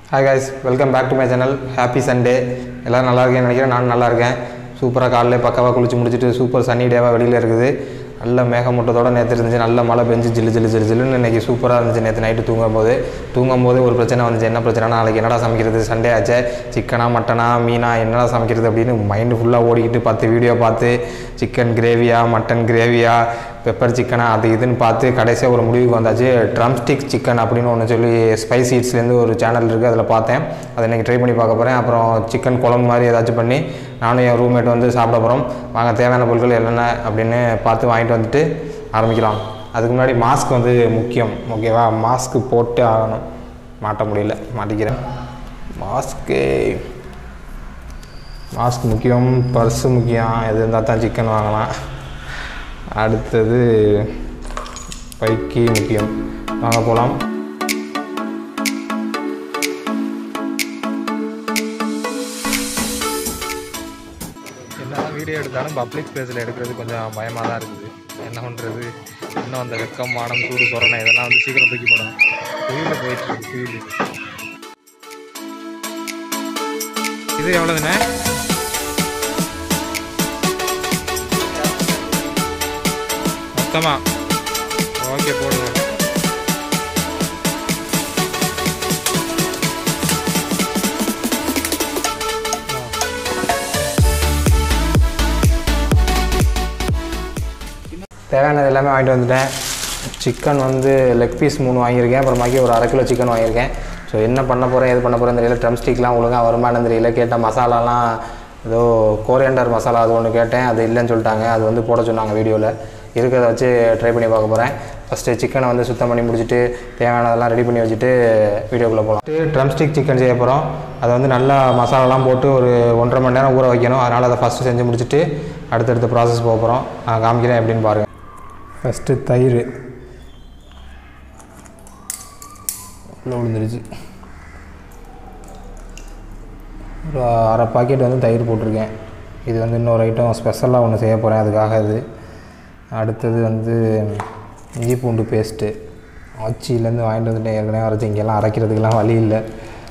hi guys welcome back to my channel happy Sunday எல்லோரும் நல்லா இருக்கேன்னு நினைக்கிறேன் நானும் நல்லா இருக்கேன் சூப்பராக காலையில பக்காவாக குளிச்சு முடிச்சுட்டு சூப்பர் சன்னி டேவாக வெளியில் இருக்குது நல்ல மேகமூட்டத்தோட நேற்று இருந்துச்சு நல்ல மழை பெஞ்சு ஜில்லு ஜில்லு ஜில்லு ஜில்லுன்னு இன்றைக்கி சூப்பராக இருந்துச்சு நேற்று நைட்டு தூங்கும் போது தூங்கும் போது ஒரு பிரச்சனை வந்துச்சு என்ன பிரச்சனைனா நாளைக்கு என்னடா சமைக்கிறது சண்டே ஆச்சே சிக்கனா மட்டனா மீனா என்னடா சமைக்கிறது அப்படின்னு மைண்டு ஃபுல்லாக ஓடிக்கிட்டு பத்து வீடியோ பார்த்து சிக்கன் கிரேவியா மட்டன் கிரேவியா பெப்பர் சிக்கனா அது இதுன்னு பார்த்து கடைசியாக ஒரு முடிவுக்கு வந்தாச்சு ட்ரம்ஸ்டிக் சிக்கன் அப்படின்னு ஒன்று சொல்லி ஸ்பைஸ் ஈட்ஸ்லேருந்து ஒரு சேனல் இருக்குது அதில் பார்த்தேன் அதை இன்றைக்கி ட்ரை பண்ணி பார்க்க போகிறேன் அப்புறம் சிக்கன் குழம்பு மாதிரி ஏதாச்சும் பண்ணி நானும் என் ரூம்மேட் வந்து சாப்பிட போகிறோம் வாங்க தேவையான பொருட்கள் என்னென்ன அப்படின்னு பார்த்து வாங்கிட்டு வந்துட்டு ஆரம்பிக்கலாம் அதுக்கு முன்னாடி மாஸ்க் வந்து முக்கியம் ஓகேவா மாஸ்க் போட்டு ஆகணும் மாட்ட முடியல மாட்டிக்கிறேன் மாஸ்க்கு மாஸ்க் முக்கியம் பர்ஸு முக்கியம் எது இருந்தால் தான் சிக்கன் வாங்கலாம் அடுத்தது பைக்கி முக்கியம் வாங்க போகலாம் என்னதான் வீடியோ எடுத்தாலும் பப்ளிக் பிளேஸில் எடுக்கிறது கொஞ்சம் பயமாக தான் இருக்குது என்ன பண்ணுறது இன்னும் அந்த வெக்கம் மானம் சூடு சொரணை இதெல்லாம் வந்து சீக்கிரம் தூக்கி போடணும் குயிலில் போயிட்டு இருக்கு குயில் இது எவ்வளோதுண்ணே மொத்தமா ஓகே போடுங்க தேவையானது எல்லாமே வாங்கிட்டு வந்துட்டேன் சிக்கன் வந்து லெக் பீஸ் மூணு வாங்கியிருக்கேன் அப்புறமாக்கி ஒரு அரை கிலோ சிக்கன் வாங்கியிருக்கேன் ஸோ என்ன பண்ண போகிறேன் எது பண்ண போகிறேன் தெரியல ட்ரம் ஸ்டிக்லாம் ஒழுங்காக வருமானு தெரியல கேட்ட மசாலாலாம் ஏதோ கோரியண்டர் மசாலா அது ஒன்று கேட்டேன் அது இல்லைன்னு சொல்லிட்டாங்க அது வந்து போட சொன்னாங்க வீடியோவில் இருக்கிறத வச்சு ட்ரை பண்ணி பார்க்க போகிறேன் ஃபஸ்ட்டு சிக்கனை வந்து சுத்தம் பண்ணி முடிச்சுட்டு தேவையானதெல்லாம் ரெடி பண்ணி வச்சுட்டு வீடியோக்குள்ளே போகலாம் ட்ரம் ஸ்டிக் சிக்கன் செய்ய போகிறோம் அதை வந்து நல்லா மசாலாலாம் போட்டு ஒரு ஒன்றரை மணி நேரம் ஊற வைக்கணும் அதனால் அதை ஃபஸ்ட்டு செஞ்சு முடிச்சுட்டு அடுத்தடுத்த ப்ராசஸ் போக போகிறோம் நான் காமிக்கிறேன் எப்படின்னு பாருங்கள் ஃபஸ்ட்டு தயிர் உள்ள விழுந்துருச்சு ஒரு அரை பாக்கெட் வந்து தயிர் போட்டிருக்கேன் இது வந்து இன்னொரு ஐட்டம் ஸ்பெஷலாக ஒன்று செய்ய போகிறேன் அதுக்காக இது அடுத்தது வந்து இஞ்சி பூண்டு பேஸ்ட்டு ஆச்சியிலேருந்து வாங்கிட்டு வந்துட்டேன் ஏற்கனவே அரைச்சி இங்கெல்லாம் அரைக்கிறதுக்கெல்லாம் வழி இல்லை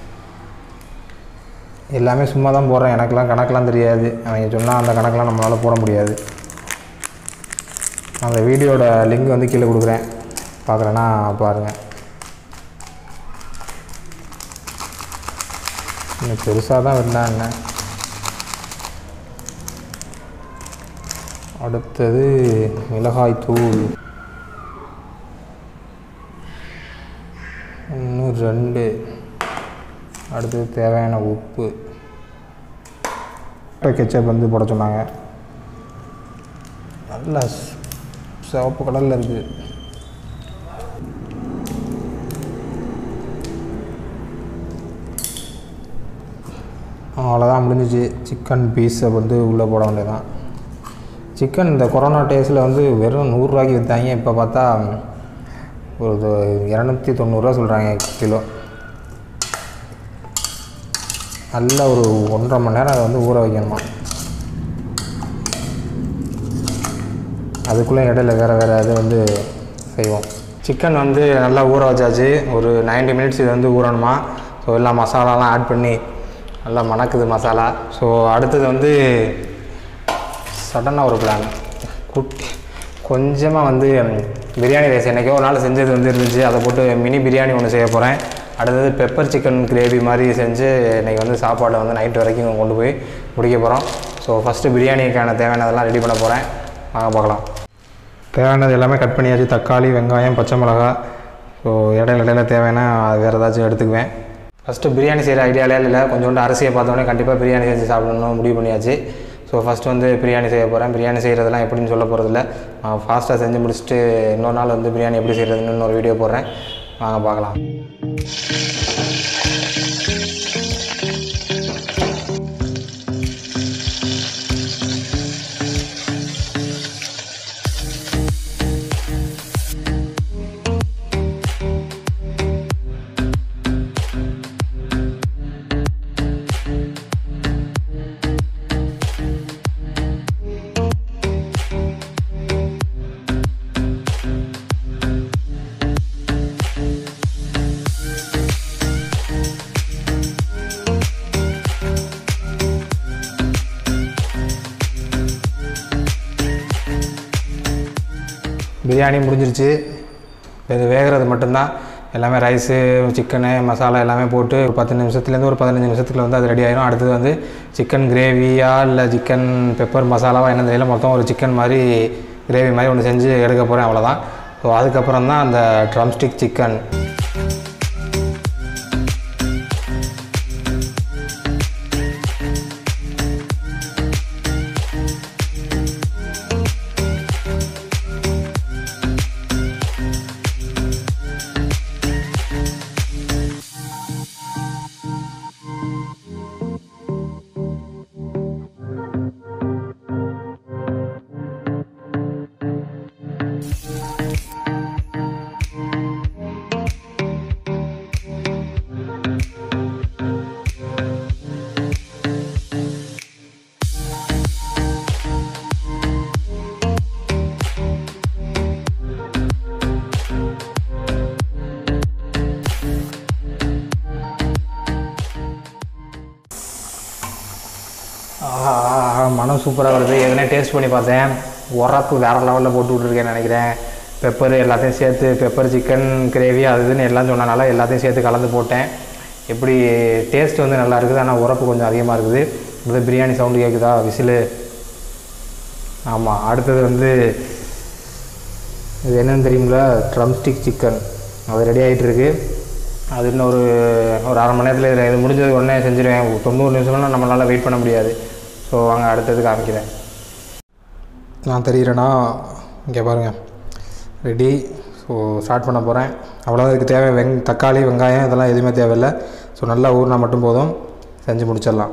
எல்லாமே சும்மா தான் போடுறேன் எனக்கெல்லாம் கணக்கெலாம் தெரியாது அவங்க சொன்னால் அந்த கணக்கெலாம் நம்மளால் போட முடியாது அந்த வீடியோட லிங்க் வந்து கீழே கொடுக்குறேன் பார்க்குறேன்னா பாருங்கள் இன்னும் பெருசாக தான் இருந்தா என்ன அடுத்தது மிளகாய் தூள் இன்னும் ரெண்டு அடுத்தது தேவையான உப்பு கெச்சப் வந்து போட சொன்னாங்க நல்லா ஸ்- சிவப்பு கலரில் இருக்குது அவ்வளோதான் முடிஞ்சிச்சு சிக்கன் பீஸை வந்து உள்ளே போட வேண்டியதான் சிக்கன் இந்த கொரோனா டேஸில் வந்து வெறும் நூறுரூவாய்க்கு விற்றாங்க இப்போ பார்த்தா ஒரு இது இரநூத்தி தொண்ணூறுரூவா சொல்கிறாங்க கிலோ நல்ல ஒரு ஒன்றரை மணி நேரம் அதை வந்து ஊற வைக்கணுமா அதுக்குள்ளே இடையில வேறு வேறு இது வந்து செய்வோம் சிக்கன் வந்து நல்லா ஊற வச்சாச்சு ஒரு 90 மினிட்ஸ் இது வந்து ஊறணுமா ஸோ எல்லா மசாலாலாம் ஆட் பண்ணி நல்லா மணக்குது மசாலா ஸோ அடுத்தது வந்து சடனாக ஒரு பிளான் குட்டி கொஞ்சமாக வந்து ம், பிரியாணி ரைஸ் என்றைக்கோ ஒரு நாள் செஞ்சது வந்து இருந்துச்சு அதை போட்டு மினி பிரியாணி ஒன்று செய்ய போகிறேன் அடுத்தது பெப்பர் சிக்கன் கிரேவி மாதிரி செஞ்சு இன்றைக்கி வந்து சாப்பாடை வந்து நைட் வரைக்கும் கொண்டு போய் முடிக்க போகிறோம் ஸோ ஃபஸ்ட்டு பிரியாணிக்கான தேவையானதெல்லாம் ரெடி பண்ண போகிறேன் வாங்க பார்க்கலாம் தேவையானது எல்லாமே கட் பண்ணியாச்சு தக்காளி வெங்காயம் பச்சை மிளகா ஸோ இடையில இடையில தேவையான அது வேறு ஏதாச்சும் எடுத்துக்குவேன் ஃபஸ்ட்டு பிரியாணி செய்கிற ஐடியாலே இல்லை கொஞ்சோண்டு அரிசியை பார்த்தோன்னே கண்டிப்பாக பிரியாணி செஞ்சு சாப்பிடணும்னு முடிவு பண்ணியாச்சு ஸோ ஃபஸ்ட்டு வந்து பிரியாணி செய்ய போகிறேன் பிரியாணி செய்கிறதெல்லாம் எப்படின்னு சொல்ல போகிறதில்ல ஃபாஸ்ட்டாக செஞ்சு முடிச்சுட்டு இன்னொரு நாள் வந்து பிரியாணி எப்படி செய்கிறதுன்னு இன்னொரு வீடியோ போடுறேன் வாங்க பார்க்கலாம் பிரியாணி முடிஞ்சிருச்சு இது வேகிறது மட்டும்தான் எல்லாமே ரைஸு சிக்கனு மசாலா எல்லாமே போட்டு ஒரு பத்து நிமிஷத்துலேருந்து ஒரு பதினஞ்சு நிமிஷத்துக்குள்ள வந்து அது ரெடி ஆயிரும் அடுத்தது வந்து சிக்கன் கிரேவியா இல்லை சிக்கன் பெப்பர் மசாலாவா என்ன தெரியல மொத்தம் ஒரு சிக்கன் மாதிரி கிரேவி மாதிரி ஒன்று செஞ்சு எடுக்க போகிறேன் அவ்வளோதான் ஸோ அதுக்கப்புறம் தான் அந்த ட்ரம்ஸ்டிக் சிக்கன் ஆஹா ஆஹா, மனம் சூப்பராக வருது எதுனே டேஸ்ட் பண்ணி பார்த்தேன் உரப்பு வேறு லெவலில் போட்டு விட்ருக்கேன்னு நினைக்கிறேன் பெப்பர் எல்லாத்தையும் சேர்த்து பெப்பர் சிக்கன் கிரேவி அது இதுன்னு எல்லாம் சொன்னனால எல்லாத்தையும் சேர்த்து கலந்து போட்டேன் எப்படி டேஸ்ட் வந்து நல்லா இருக்குது ஆனால் உரப்பு கொஞ்சம் அதிகமாக இருக்குது இது பிரியாணி சவுண்டு கேட்குதா விசிலு ஆமாம் அடுத்தது வந்து இது என்னன்னு தெரியுங்களா ட்ரம்ஸ்டிக் சிக்கன் அது ரெடி ஆகிட்டு இருக்கு அது இன்னும் ஒரு ஒரு அரை மணி நேரத்தில் இதில் இது முடிஞ்சது உடனே செஞ்சுருவேன் ஒரு தொண்ணூறு நிமிஷம்லாம் நம்மளால் வெயிட் பண்ண முடியாது ஸோ வாங்க அடுத்தது காமிக்கிறேன் நான் தெரிகிறேன்னா இங்கே பாருங்கள் ரெடி ஸோ ஸ்டார்ட் பண்ண போகிறேன் அவ்வளோதான் இதுக்கு தேவை வெங் தக்காளி வெங்காயம் இதெல்லாம் எதுவுமே தேவையில்லை ஸோ நல்லா ஊறினா மட்டும் போதும் செஞ்சு முடிச்சிடலாம்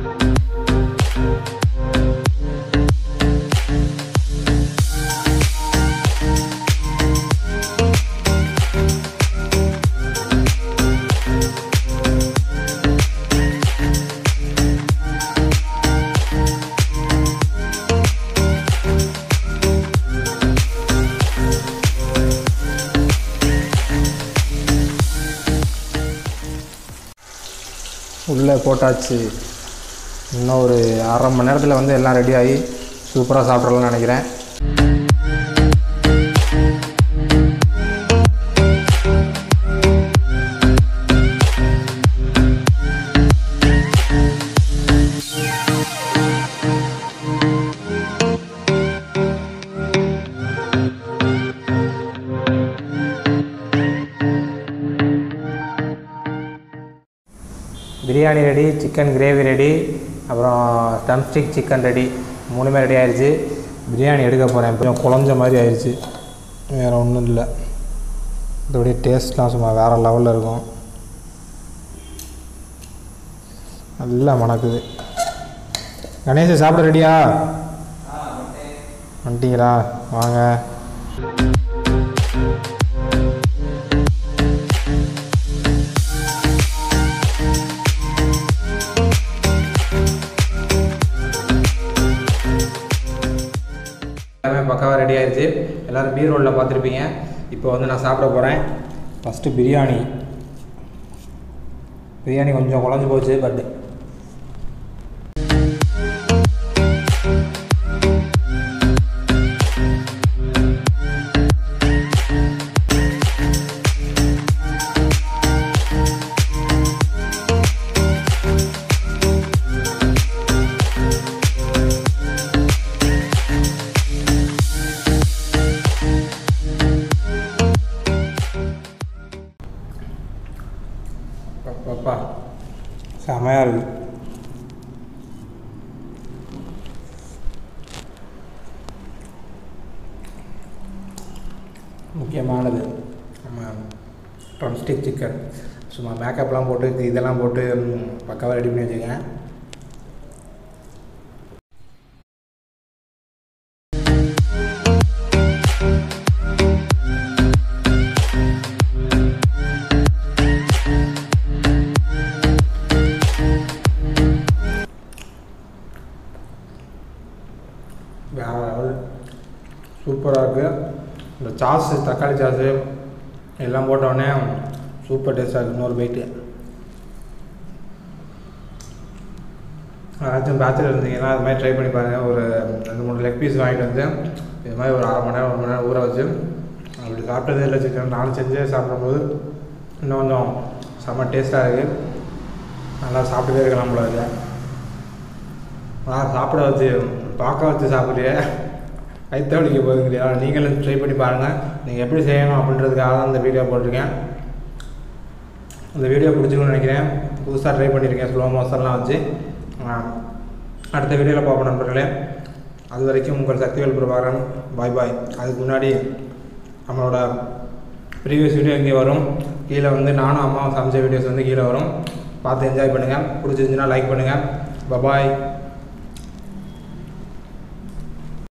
உள்ளே போட்டாச்சு இன்னும் ஒரு அரை மணி நேரத்தில் வந்து எல்லாம் ரெடி ஆகி சூப்பராக சாப்பிட்றலாம்னு நினைக்கிறேன் biryani ready chicken gravy ready அப்புறம் ஸ்டம்ஸ்டிக் சிக்கன் ரெடி மூணுமே ரெடி ஆயிடுச்சு பிரியாணி எடுக்க போகிறேன் கொஞ்சம் குழஞ்ச மாதிரி ஆயிடுச்சு வேறு ஒன்றும் இல்லை இதோடைய டேஸ்ட்லாம் சும்மா வேறு லெவலில் இருக்கும் நல்லா மணக்குது கணேஷ் சாப்பிட ரெடியா வந்துட்டீங்களா வாங்க எல்லாமே பக்காவாக ரெடி ஆயிடுச்சு எல்லோரும் பீர் ரோலில் பார்த்துருப்பீங்க இப்போ வந்து நான் சாப்பிட போகிறேன் ஃபஸ்ட்டு பிரியாணி பிரியாணி கொஞ்சம் குழஞ்சி போச்சு பட் அப்பா செமையாக இருக்குது முக்கியமானது நம்ம ட்ரம்ஸ்டிக் சிக்கன் சும்மா மேக்கப்லாம் போட்டு இதெல்லாம் போட்டு ம், பக்காவாக ரெடி பண்ணி வச்சுக்கேன் வேற லெவல் சூப்பராக இருக்குது இந்த சாஸு தக்காளி சாஸு எல்லாம் போட்ட உடனே சூப்பர் டேஸ்ட்டாக இருக்குது இன்னொரு பைட்டு யாராச்சும் பேச்சுலர் இருந்தீங்கன்னா அது மாதிரி ட்ரை பண்ணி பாருங்கள் ஒரு ரெண்டு மூணு லெக் பீஸ் வாங்கிட்டு வந்து இது மாதிரி ஒரு அரை மணி நேரம் ஒரு மணி நேரம் ஊற வச்சு அப்படி சாப்பிட்டதே இல்லை சிக்கன் நானும் செஞ்சே சாப்பிடும்போது இன்னும் கொஞ்சம் செம்ம டேஸ்ட்டாக இருக்குது நல்லா சாப்பிட்டுட்டே இருக்கலாம் போல இருக்கு நான் சாப்பிட வச்சு பார்க்க வச்சு சாப்பிட்றிய கைத்த வலிக்க போகுதுங்களையா நீங்களும் ட்ரை பண்ணி பாருங்கள் நீங்கள் எப்படி செய்யணும் அப்படின்றதுக்காக தான் இந்த வீடியோ போட்டிருக்கேன் இந்த வீடியோ பிடிச்சிருக்குன்னு நினைக்கிறேன் புதுசாக ட்ரை பண்ணியிருக்கேன் ஸ்லோ மோஷன்லாம் வச்சு ஆஹ், அடுத்த வீடியோவில் பார்ப்போம் நண்பர்களே அது வரைக்கும் உங்கள் சக்திவேல் பிரபாகரன் பாய் பாய் அதுக்கு முன்னாடி நம்மளோட ப்ரீவியஸ் வீடியோ இங்கே வரும் கீழே வந்து நானும் அம்மாவும் சமைச்ச வீடியோஸ் வந்து கீழே வரும் பார்த்து என்ஜாய் பண்ணுங்கள் பிடிச்சிருந்துச்சுன்னா லைக் பண்ணுங்கள் பபாய்